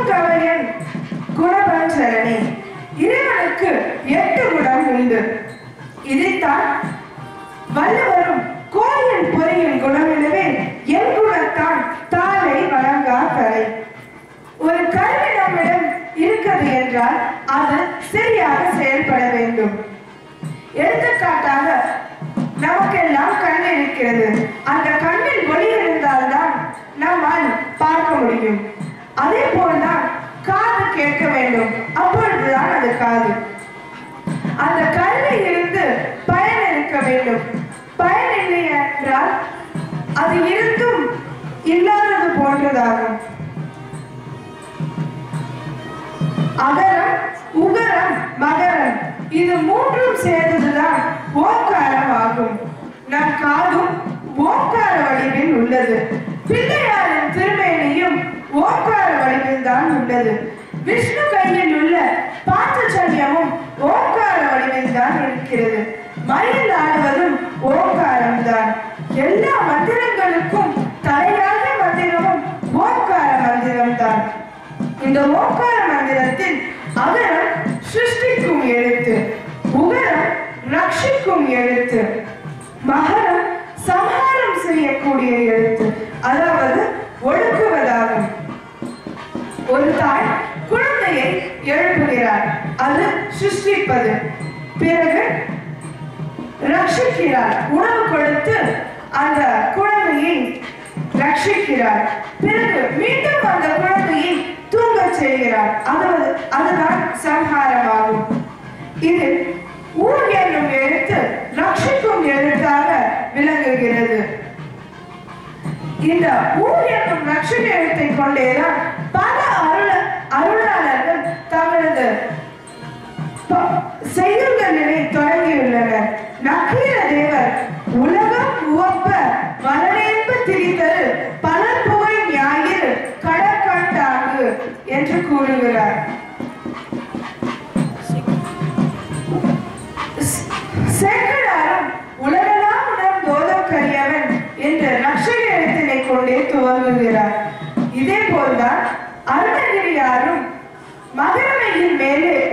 குறுங்கவையன் குணபஞ்சரணி இறைவனுக்கு எட்டு குணம் உண்டு இதைத்தான் வல்லவரும் கோயில் பொறியின் குணமெனவே என் குணத்தான் தாளை வழங்கா கரை ஒரு கருவி நம்மிடம் இருக்கிறது என்றால் அது சரியாக செயல்பட வேண்டும் எடுத்துக்காட்டாக நமக்கெல்லாம் கண் இருக்கிறது அந்த கண்ணில் ஒளி இருந்தால்தான் நம்மால் பார்க்க முடியும் அதே போல்தான் காது கேட்க வேண்டும் அப்பொழுதுதான் அது காது அந்த கல்வி இருந்து பயன் இருக்க வேண்டும் பயன் இல்லை என்றால் அது இருந்தும் இல்லாதது போன்றதாகும் அகரம் உகரம் மகரம் இது மூன்றும் சேர்ந்ததுதான் ஓங்காரம் ஆகும் நம் காதும் ஓங்கார வடிவில் உள்ளது பிள்ளையாரின் திருமேனியும் ஓங்கார வடிவில் தான் உள்ளது விஷ்ணு கையில் உள்ள பாஞ்சஜன்யமும் ஓங்கார வடிவில் தான் இருக்கிறது மயில் ஆடுவதும் ஓங்காரம் தான் எல்லா மந்திரங்களுக்கும் தலையாய மந்திரமும் ஓங்கார மந்திரம் தான் இந்த ஓங்கார மந்திரத்தில் அகரம் சிருஷ்டிக்கும் எழுத்து உகரம் ரட்சிக்கும் எழுத்து மகரம் சம்ஹாரம் செய்யக்கூடிய எழுத்து அதாவது ஒடுக்குவதாகும் ஒரு தாய் குழந்தையை எழுப்புகிறார் அது சிருஷ்டிப்பது பிறகு ரட்சிக்கிறார் உணவு கொடுத்து அந்த குழந்தையை ரட்சிக்கிறார் பிறகு மீண்டும் அந்த குழந்தையை தூங்கச் செய்கிறார் அதாவது அதுதான் சம்ஹாரமாகும் இது ஊர் என்னும் எழுத்து ரட்சிக்கும் எழுத்தாக விளங்குகிறது இந்த ஊர் என்னும் ரட்சண எழுத்தை கொண்டேதான் பல அருள அருளாளர்கள் தங்களது ப- செய்யுள்களினை தொடங்கியுள்ளனர் நக்கீர தேவர் உலகம் உவப்ப மரணேன்ப திரிதரு பலர் புகழ் ஞாயிறு கடற்கண்டாங்கு என்று கூறுகிறார் ஸ்- சேக்கடாரும் உலகெல்லாம் உணர்ந்து ஓதக்கரியவன் என்ற ரட்சக எழுத்தினை கொண்டே துவங்குகிறார் இதே போல்தான் அருணகிரியாரும் மகரமையின் மேலே